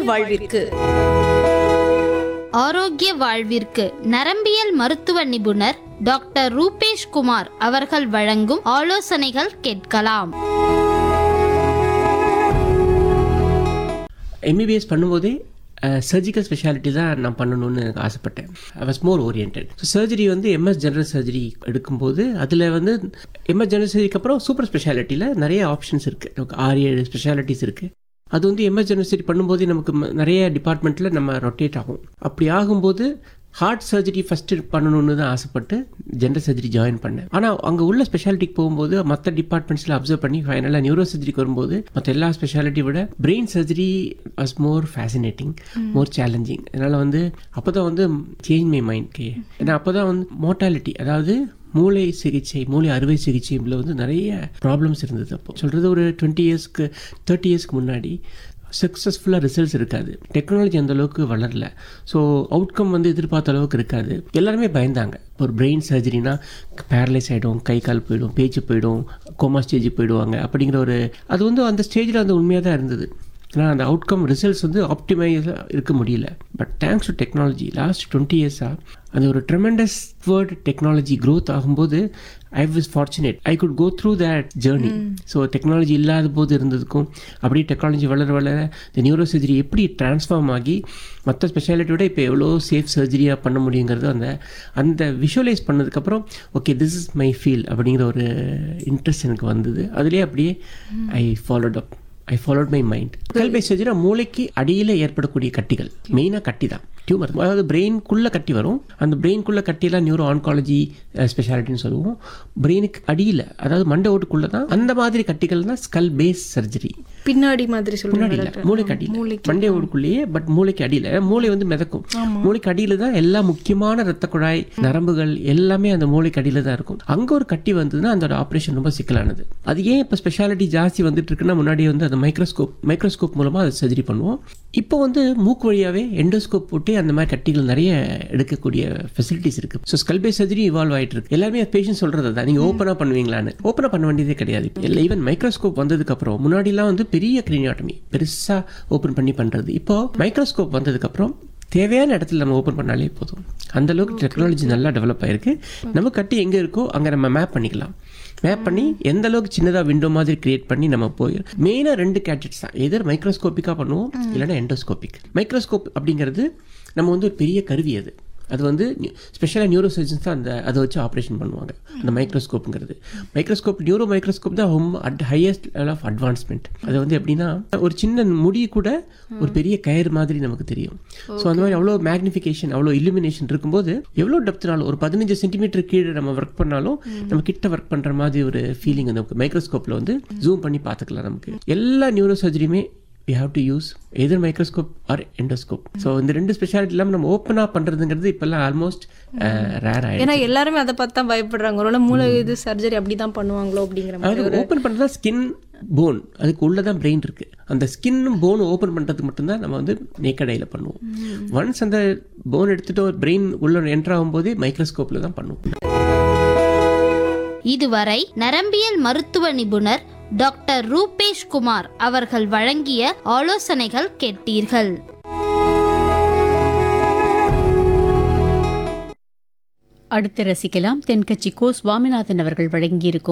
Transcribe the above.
வாழ்விற்கு ஆரோக்கிய வாழ்விற்கு நரம்பியல் மருத்துவ நிபுணர் டாக்டர் ரூபேஷ் குமார் அவர்கள் வழங்கும் ஆலோசனைகள் கேட்கலாம் எம்பிபிஎஸ் பண்ணும்போதே சர்ஜிக்கல் ஸ்பெஷாலிட்டி தான் நான் பண்ணணும்னு எனக்கு ஆசைப்பட்டேன் I was more orient so surgery வந்து எம்எஸ் ஜெனரல் சர்ஜரி எடுக்கும்போது அதில் வந்து எம்எஸ் ஜெனரல் சர்ஜரிக்கு அப்புறம் சூப்பர் ஸ்பெஷாலிட்டியில் நிறைய ஆப்ஷன்ஸ் இருக்குது நமக்கு ஆறு ஏழு ஸ்பெஷாலிட்டிஸ் இருக்குது அது வந்து எம்எஸ் ஜெனரல் சர்ஜரி பண்ணும்போது நமக்கு ம- நிறைய டிபார்ட்மெண்ட்டில் நம்ம ரொட்டேட் ஆகும் அப்படி ஆகும்போது ஹார்ட் சர்ஜரி ஃபஸ்ட்டு பண்ணணும்னு தான் ஆசைப்பட்டு ஜென்ரல் சர்ஜரி ஜாயின் பண்ணேன் ஆனால் அங்கே உள்ள ஸ்பெஷாலிட்டிக்கு போகும்போது மற்ற டிபார்ட்மெண்ட்ஸில் அப்சர்வ் பண்ணி ஃபைனலாக நியூரோ சர்ஜரிக்கு வரும்போது மற்ற எல்லா ஸ்பெஷாலிட்டி விட brain surgery was more fascinating more challenging அதனால் வந்து அப்போ தான் வந்து சேஞ்ச் மை மைண்ட் கே ஏன்னா அப்போ தான் வந்து மோட்டாலிட்டி அதாவது மூளை சிகிச்சை மூளை அறுவை சிகிச்சையில் வந்து நிறைய ப்ராப்ளம்ஸ் இருந்தது அப்போ சொல்கிறது ஒரு டுவெண்ட்டி இயர்ஸ்க்கு தேர்ட்டி இயர்ஸ்க்கு முன்னாடி சக்ஸஸ்ஃபுல்லாக ரிசல்ட்ஸ் இருக்காது டெக்னாலஜி அந்த அளவுக்கு வளரல ஸோ அவுட்கம் வந்து எதிர்பார்த்த அளவுக்கு இருக்காது எல்லாருமே பயந்தாங்க ஒரு பிரெயின் சர்ஜரினா பேரலைஸ் ஆகிடும் கை கால் போயிடும் பேச்சு போயிடும் கோமா ஸ்டேஜுக்கு போயிடுவாங்க அப்படிங்கிற ஒரு அது வந்து அந்த ஸ்டேஜில் அந்த உண்மையாக தான் இருந்தது ஏன்னா அந்த அவுட்கம் ரிசல்ட்ஸ் வந்து ஆப்டிமைஸாக இருக்க முடியல but thanks to technology last twenty இயர்ஸாக அந்த ஒரு ட்ரெமெண்டஸ் வேர்ட் டெக்னாலஜி growth ஆகும்போது I was fortunate I could go through that journey so technology இல்லாத போது இருந்ததுக்கும் அப்படியே டெக்னாலஜி வளர வளர இந்த நியூரோ சர்ஜரி எப்படி ட்ரான்ஸ்ஃபார்ம் ஆகி மற்ற ஸ்பெஷாலிட்டியோட இப்போ எவ்வளோ சேஃப் சர்ஜரியாக பண்ண முடியுங்கிறது அந்த அந்த விஷுவலைஸ் பண்ணதுக்கப்புறம் okay this is my feel அப்படிங்கிற ஒரு இன்ட்ரெஸ்ட் எனக்கு வந்தது அதுலேயே அப்படியே I followed up I followed my mind கல்பை சர்ஜரி மூளைக்கு அடியில் ஏற்படக்கூடிய கட்டிகள் மெயினாக கட்டி தான் டியூமர் அதாவது பிரெயின்குள்ளே கட்டி வரும் அந்த பிரெயின்குள்ளே கட்டியெல்லாம் நியூரோ ஆன்காலஜி ஸ்பெஷாலிட்டின்னு சொல்லுவோம் பிரெயினுக்கு அடியில் அதாவது மண்டை ஓட்டுக்குள்ளே தான் அந்த மாதிரி கட்டிகள் தான் ஸ்கல் பேஸ் சர்ஜரி பின்னாடி மாதிரி முன்னாடி சொல்லுங்க இல்லை மூளைக்கு அடியில் மண்டை ஓடுக்குள்ளேயே பட் மூளைக்கு அடியில் மூளை வந்து மிதக்கும் மூளைக்கு அடியில் தான் எல்லா முக்கியமான ரத்த குழாய் நரம்புகள் எல்லாமே அந்த மூளைக்கு அடியில் தான் இருக்கும் அங்கே ஒரு கட்டி வந்ததுன்னா அதோட ஆப்ரேஷன் ரொம்ப சிக்கலானது அது ஏன் இப்போ ஸ்பெஷாலிட்டி ஜாஸ்தி வந்துட்டு இருக்குன்னா முன்னாடி வந்து அந்த மைக்ரோஸ்கோப் மைக்ரோஸ்கோப் மூலமாக அதை சர்ஜரி பண்ணுவோம் இப்போ வந்து மூக்கு வழியாகவே எண்டோஸ்கோப் போட்டு அந்த மாதிரி கட்டிகள் நிறைய எடுக்கக்கூடிய ஃபெசிலிட்டிஸ் இருக்கு ஸோ ஸ்கல்பே சர்ஜரி இவால்வ் ஆயிட்டு இருக்கு எல்லாருமே பேஷண்ட் சொல்றது தான் நீங்க ஓப்பனாக பண்ணுவீங்களான்னு ஓப்பனாக பண்ண வேண்டியதே கிடையாது இல்லை ஈவன் மைக்ரோஸ்கோப் வந்ததுக்கு அப்புறம் முன்னாடிலாம் வந்து பெரிய கிரினியாட்டமி பெருசா ஓப்பன் பண்ணி பண்றது இப்போ மைக்ரோஸ்கோப் வந்ததுக்கு அப்புறம் தேவையான இடத்துல நம்ம ஓப்பன் பண்ணாலே போதும் அந்த அளவுக்கு டெக்னாலஜி நல்லா டெவலப் ஆயிருக்கு நம்ம கட்டி எங்கே இருக்கோ அங்கே நம்ம மேப் பண்ணிக்கலாம் மேப் பண்ணி எந்த அளவுக்கு சின்னதாக விண்டோ மாதிரி கிரியேட் பண்ணி நம்ம போய் மெயினாக ரெண்டு கேட்ஜெட்ஸ் தான் எதர் மைக்ரோஸ்கோப்பிக்காக பண்ணுவோம் இல்லைன்னா எண்டோஸ்கோபிக் மைக்ரோஸ்கோப் அப்படிங்கிறது நம்ம வந்து ஒரு பெரிய கருவி அது அது வந்து ஸ்பெஷலாக நியூரோ சர்ஜன்ஸ் தான் அந்த அதை வச்சு ஆப்ரேஷன் பண்ணுவாங்க அந்த மைக்ரோஸ்கோப்புங்கிறது மைக்ரோஸ்கோப் நியூரோ மைக்ரோஸ்கோப் தான் ரொம்ப at highest level of advancement அது வந்து எப்படின்னா ஒரு சின்ன முடி கூட ஒரு பெரிய கயிறு மாதிரி நமக்கு தெரியும் ஸோ அந்த மாதிரி அவ்வளோ மேக்னிஃபிகேஷன் அவ்வளோ illumination இருக்கும்போது எவ்வளோ டெப்த்னாலும் ஒரு பதினஞ்சு சென்டிமீட்டர் கீழே நம்ம ஒர்க் பண்ணாலும் நம்ம கிட்ட ஒர்க் பண்ணுற மாதிரி ஒரு ஃபீலிங் நமக்கு மைக்ரோஸ்கோப்பில் வந்து ஜூம் பண்ணி பார்த்துக்கலாம் நமக்கு எல்லா நியூரோ சர்ஜரியுமே we have to use either microscope or endoscope so இந்த ரெண்டு ஸ்பெஷாலிட்டி இல்லாமல் நம்ம ஓப்பனாக பண்ணுறதுங்கிறது இப்போல்லாம் ஆல்மோஸ்ட் ரேர் ஆயிடுச்சு ஏன்னா எல்லாருமே அதை பார்த்து தான் பயப்படுறாங்க ஒருவேளை மூளை இது சர்ஜரி அப்படிதான் பண்ணுவாங்களோ அப்படிங்கிற மாதிரி அதாவது ஓப்பன் பண்ணுறதா ஸ்கின் போன் அதுக்கு உள்ளே தான் பிரெயின் இருக்கு அந்த ஸ்கின் போன் ஓப்பன் பண்ணுறதுக்கு மட்டும்தான் நம்ம வந்து நேக்கட் ஐயில் பண்ணுவோம் ஒன்ஸ் அந்த போன் எடுத்துட்டு ஒரு பிரெயின் உள்ள என்டர் ஆகும்போதே மைக்ரோஸ்கோப்பில் தான் பண்ணுவோம் இதுவரை நரம்பியல் மருத்துவ நிபுணர் டாக்டர் ரூபேஷ் குமார் அவர்கள் வழங்கிய ஆலோசனைகள் கேட்டீர்கள் அடுத்து ரசிக்கலாம் தென்கட்சி கோ சுவாமிநாதன் அவர்கள் வழங்கியிருக்கும்